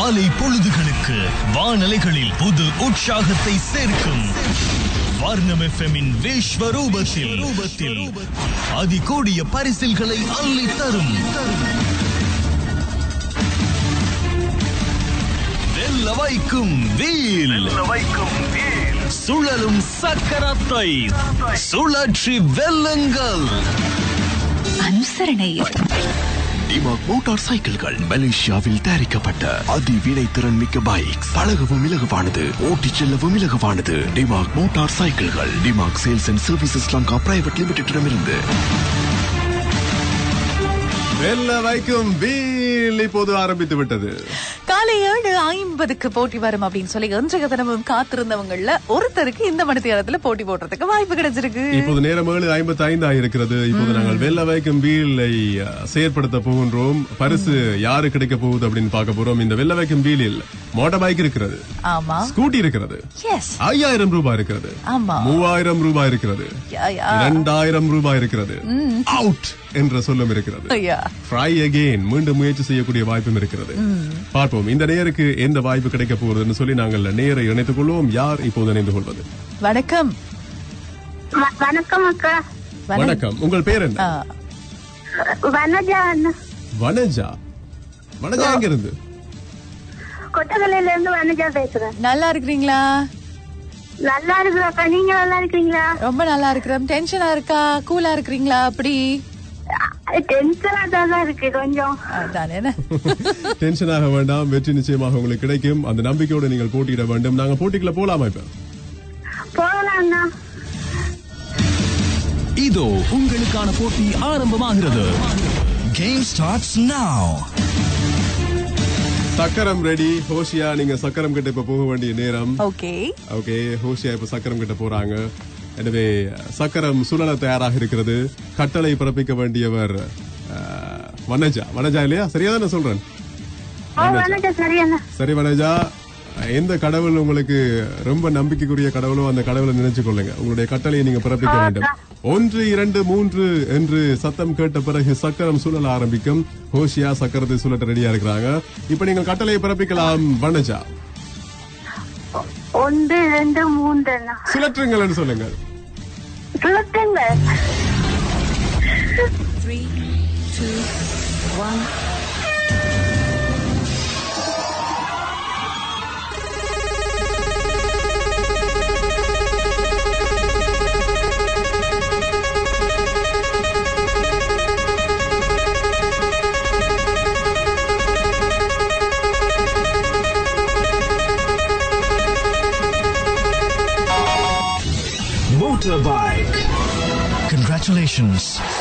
காலை பொழுதுகளுக்கு வானலைகளில் புது உற்சாகத்தை சேர்க்கும் வர்ணம் எஃப்எம்மின் விஸ்வரூபத்தில் ரூபத்தில் அதிகூடிய பரிசில்களை அள்ளி தரும் வெல்ல வைக்கும் வீல் வைக்கும் சுழலும் சக்கரத்தை சுழற்றி வெல்லுங்கள் அனுசரணை டிமாக் மோட்டார் சைக்கிள்கள் மலேசியாவில் தயாரிக்கப்பட்ட அதிவினை திறன் மிக்க பைக் பழகவும் இலகுவானது ஓட்டிச் செல்லவும் இலகுவானது டிமாக் மோட்டார் சைக்கிள்கள் டிமாக் sales and services Lanka private லிமிடெடிடமிருந்து வெல்ல வைக்கும் வீல் இப்போது ஆரம்பித்து விட்டது காலை ஏழு ஐம்பதுக்கு போட்டி வரும் அப்படின்னு சொல்லி இன்றைய தினமும் காத்திருந்தவங்கள்ல ஒருத்தருக்கு இந்த மணித்தியாலத்துல போட்டி போடுறதுக்கு வாய்ப்பு கிடைச்சிருக்கு இப்போது நேரம் ஏழு ஐம்பத்தி ஐந்து ஆகிருக்கிறது இப்போது நாங்கள் வெல்ல வைக்கும் வீலை அஹ், செயற்படுத்த போகின்றோம் பரிசு யாரு கிடைக்க போகுது அப்படின்னு பார்க்க போறோம் இந்த வெல்ல வைக்கும் வீலில் மோட்டார் பைக் இருக்கிறது ஆமா ஸ்கூட்டி இருக்கிறது எஸ் ஐயாயிரம் ரூபாய் இருக்கிறது ஆமா மூவாயிரம் ரூபாய் இருக்கிறது யா, யா. இரண்டாயிரம் ரூபாய் இருக்கிறது அவுட் என்ற சொல்லும் இருக்கிறது ஐயா. ட்ரை அகெயின் மீண்டும் முயற்சி செய்யக்கூடிய வாய்ப்பும் இருக்கிறது பார்ப்போம் இந்த நேருக்கு எந்த வாய்ப்பு கிடைக்க போகுதுன்னு சொல்லி நாங்கள் நேரை இணைத்துக் கொள்வோம் யார் இப்போது இணைந்து கொள்வது வணக்கம் வ- வணக்கம் அக்கா வணக்கம் உங்கள் பேர் என்ன ஆ, வனஜா அண்ணா. வனஜா வனஜா எங்க இருந்து கொட்டகலையில இருந்து வனஜா பேசுறேன் நல்லா இருக்கிறீங்களா நல்லா இருக்கு அக்கா நீங்க நல்லா இருக்கீங்களா ரொம்ப நல்லா இருக்கிறோம் டென்ஷனா இருக்கா கூலா இருக்கிறீங்களா அப்படி டென்ஷனா தான் இருக்கு கொஞ்சம் அதானே என்ன? டென்ஷன் ஆக வேண்டாம் வெற்றி நிச்சயமாக உங்களுக்கு கிடைக்கும் அந்த நம்பிக்கையோடு நீங்கள் போட்டியிட வேண்டும் நாங்க போட்டிக்குள்ள போலாமா இப்ப போகலாம் அண்ணா இதோ உங்களுக்கான போட்டி ஆரம்பமாகிறது கேம் ஸ்டார்ட்ஸ் நவ சக்கரம் ரெடி ஹோஷியா நீங்க சக்கரம் கிட்ட இப்ப போக வேண்டிய நேரம் ஓகே ஓகே ஹோஷியா இப்ப சக்கரம் கிட்ட போறாங்க எனவே சக்கரம் சுழல தயாராக இருக்கிறது கட்டளை பிறப்பிக்க வேண்டியவர் அஹ், வனஜா வனஜா இல்லையா சரியா தான் நான் சொல்றேன் ஓ வனஜா சரி அண்ணா சரி வனஜா எந்த கடவுள் உங்களுக்கு ரொம்ப நம்பிக்கைக்குரிய கடவுளோ அந்த கடவுளை நினைச்சு கொள்ளுங்க உங்களுடைய கட்டளையை நீங்க பிறப்பிக்க வேண்டும் ஒன்று இரண்டு மூன்று என்று சத்தம் கேட்ட பிறகு சக்கரம் சுழல ஆரம்பிக்கும் ஹோஷியா சக்கரத்தை சுழட்ட ரெடியா இருக்கிறாங்க இப்ப நீங்கள் கட்டளையை பிறப்பிக்கலாம் வனஜா ஒன்று ரெண்டு மூன்று அண்ணா சுழற்றுங்கள்னு சொல்லுங்கள் சுழத்துங்க Motorbike. Congratulations.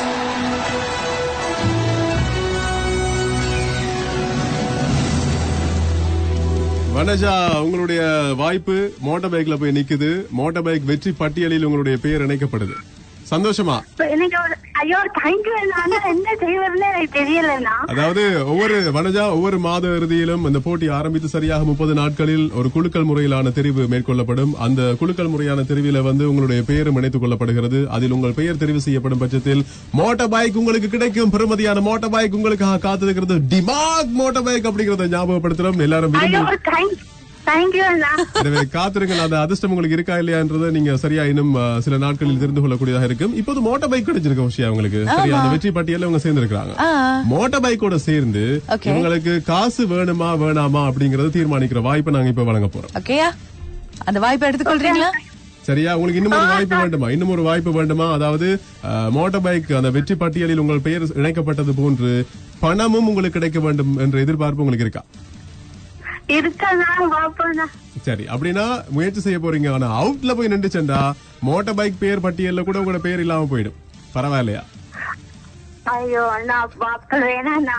வனஜா உங்களுடைய வாய்ப்பு மோட்டார் பைக்ல போய் நிக்குது மோட்டார் பைக் வெற்றி பட்டியலில் உங்களுடைய பெயர் இணைக்கப்படுது சந்தோஷமா இப்ப எனக்கு ஒரு ஐயோ தேங்க்யூ அண்ணா என்ன செய்வதுன்னு எனக்கு தெரியலண்ணா அதாவது ஒவ்வொரு வனஜா ஒவ்வொரு மாத இறுதியிலும் இந்த போட்டி ஆரம்பித்து சரியாக முப்பது நாட்களில் ஒரு குழுக்கள் முறையிலான தெரிவு மேற்கொள்ளப்படும் அந்த குழுக்கள் முறையான தெரிவில வந்து உங்களுடைய பெயரும் இணைத்துக் கொள்ளப்படுகிறது அதில் உங்கள் பெயர் தெரிவு செய்யப்படும் பட்சத்தில் மோட்டார் பைக் உங்களுக்கு கிடைக்கும் பெருமதியான மோட்டார் பைக் உங்களுக்காக காத்திருக்கிறது டிமாக் மோட்டார் பைக் அப்படிங்கறத ஞாபகப்படுத்துறோம் எல்லாரும் ஐயோ விரும்பி ஒரு தேங்க் தேங்க்யூ அண்ணா எனவே காத்திருங்கள் அந்த அதிர்ஷ்டம் உங்களுக்கு இருக்கா இல்லையான்றதை நீங்க சரியா இன்னும் அஹ், சில நாட்களில் தெரிந்து கொள்ளக்கூடியதாக இருக்கும் இப்போது மோட்டார் பைக் கிடைச்சிருக்கு விஷயம் அவங்களுக்கு சரியா அந்த வெற்றி பட்டியல அவங்க சேர்ந்திருக்காங்க ஆ. மோட்டார் பைக்கோட சேர்ந்து Okay. இவங்களுக்கு காசு வேணுமா வேணாமா அப்படிங்கறத தீர்மானிக்கிற வாய்ப்பை நாங்க இப்ப வழங்க போறோம் ஓகேயா அந்த வாய்ப்பை எடுத்துக்கொள்றீங்களா சரியா உங்களுக்கு இன்னும் ஒரு வாய்ப்பு வேண்டுமா இன்னும் ஒரு வாய்ப்பு வேண்டுமா அதாவது அஹ், மோட்டார் பைக் அந்த வெற்றி பட்டியலில் உங்கள் பெயர் இணைக்கப்பட்டது போன்று பணமும் உங்களுக்கு கிடைக்க வேண்டும் என்ற எதிர்பார்ப்பு உங்களுக்கு இருக்கா இருக்கண்ணா பாப்போண்ணா சரி அப்படின்னா முயற்சி செய்ய போறீங்க ஆனா அவுட்ல போய் நின்றுச்சண்டா மோட்டார் பைக் பேர் பட்டியல்ல கூட உங்களோட பேர் இல்லாம போயிடும் பரவாயில்லையா ஐயோ அண்ணா பாப்ப வேணாண்ணா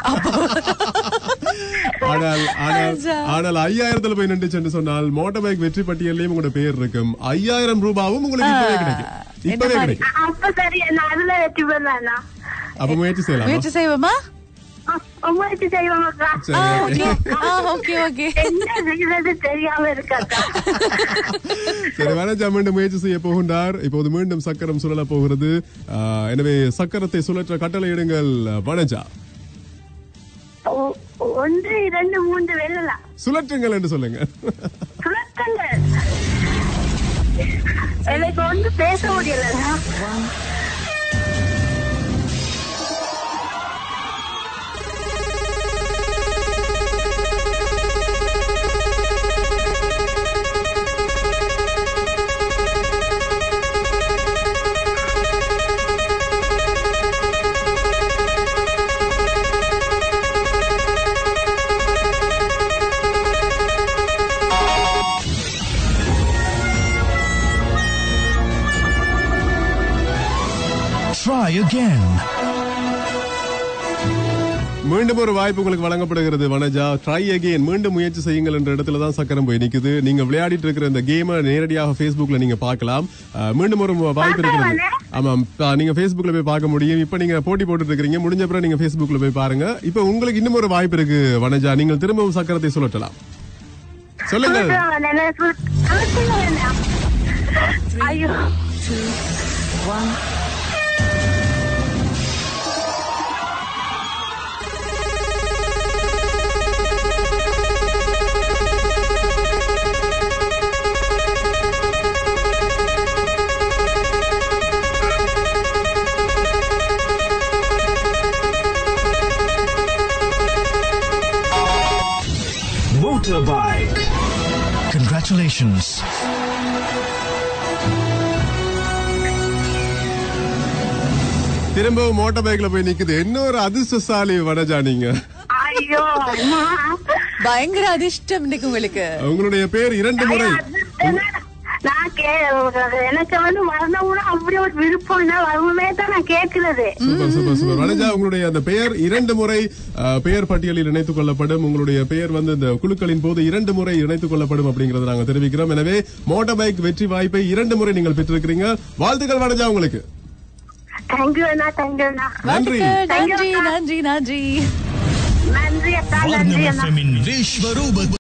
ஆனால் ஆனால் ஆனால் ஐயாயிரத்துல போய் நின்றுச்சுன்னு சொன்னால் மோட்டார் பைக் வெற்றி பட்டியல்லையும் உங்களோட பேர் இருக்கும் ஐயாயிரம் ரூபாவும் உங்களுக்கு இப்பவே கிடைக்கும் இப்பவே மாதிரி? கிடைக்கும் அப்ப சரி அண்ணா அதுல வெற்றி பெறலாண்ணா அப்ப முயற்சி செய்யலாம் முயற்சி செய்வோமா முயற்சி செய்வோம் அக்கா ஆ சரி ஓகே ஆ ஓகே ஓகே என்ன செய்யறது தெரியாம இருக்காக்கா சரி வனஜா மீண்டும் முயற்சி செய்ய போகின்றார் இப்போது மீண்டும் சக்கரம் சுழல போகிறது ஆஹ், எனவே சக்கரத்தை சுழற்ற கட்டளை இடுங்கள் வனஜா ஒ- ஒன்று இரண்டு மூன்று வெல்லலாம் சுழற்றுங்கள் என்று சொல்லுங்க சுழக்கங்கள் எனக்கு வந்து பேச முடியலண்ணா Try again. மீண்டும் ஒரு வாய்ப்பு உங்களுக்கு வழங்கப்படுகிறது வனஜா ட்ரை அகைன் மீண்டும் முயற்சி செய்யுங்கள் என்ற இடத்துல தான் சக்கரம் போய் நிக்குது நீங்க விளையாடிட்டு இருக்கிற இந்த கேமை நேரடியாக Facebookல நீங்க பார்க்கலாம் அஹ், மீண்டும் ஒரு வாய்ப்பு இருக்கிறது ஆமாம் ப- நீங்க Facebookல போய் பார்க்க முடியும் இப்ப நீங்க போட்டி போட்டுட்டு இருக்கீங்க முடிஞ்ச பிறகு நீங்க Facebookல போய் பாருங்க இப்ப உங்களுக்கு இன்னும் ஒரு வாய்ப்பு இருக்கு வனஜா நீங்கள் திரும்பவும் சக்கரத்தை சுழற்றலாம் சொல்லுங்கள் ஐயோ Motorbike. Congratulations. திரும்பவும் மோட்டார் பைக்ல போய் நிக்குது இன்னொரு அதிர்ஷ்டசாலி வனஜா நீங்க ஐயோ அம்மா பயங்கர அதிர்ஷ்டம் இன்னைக்கு உங்களுக்கு உங்களுடைய பேர் இரண்டு முறை நான் கே எனக்கு வந்து வரணும்னா அப்படி ஒரு விருப்பம் தான் வருமே தான் நான் கேட்கிறது சூப்பர் சூப்பர் சூப்பர் வனஜா உங்களுடைய அந்த பெயர் இரண்டு முறை அஹ், பெயர் பட்டியலில் இணைத்துக் கொள்ளப்படும் உங்களுடைய பெயர் வந்து இந்த குழுக்களின் போது இரண்டு முறை இணைத்துக் கொள்ளப்படும் அப்படிங்கறத நாங்க தெரிவிக்கிறோம் எனவே மோட்டார் பைக் வெற்றி வாய்ப்பை இரண்டு முறை நீங்கள் பெற்றிருக்கிறீங்க வாழ்த்துக்கள் வனஜா உங்களுக்கு தேங்க்யூ அண்ணா தேங்க்யூ அண்ணா நன்றி நன்றி நன்றி நன்றி நன்றி அக்கா Varnam நன்றி அண்ணா FM in Vishwarupa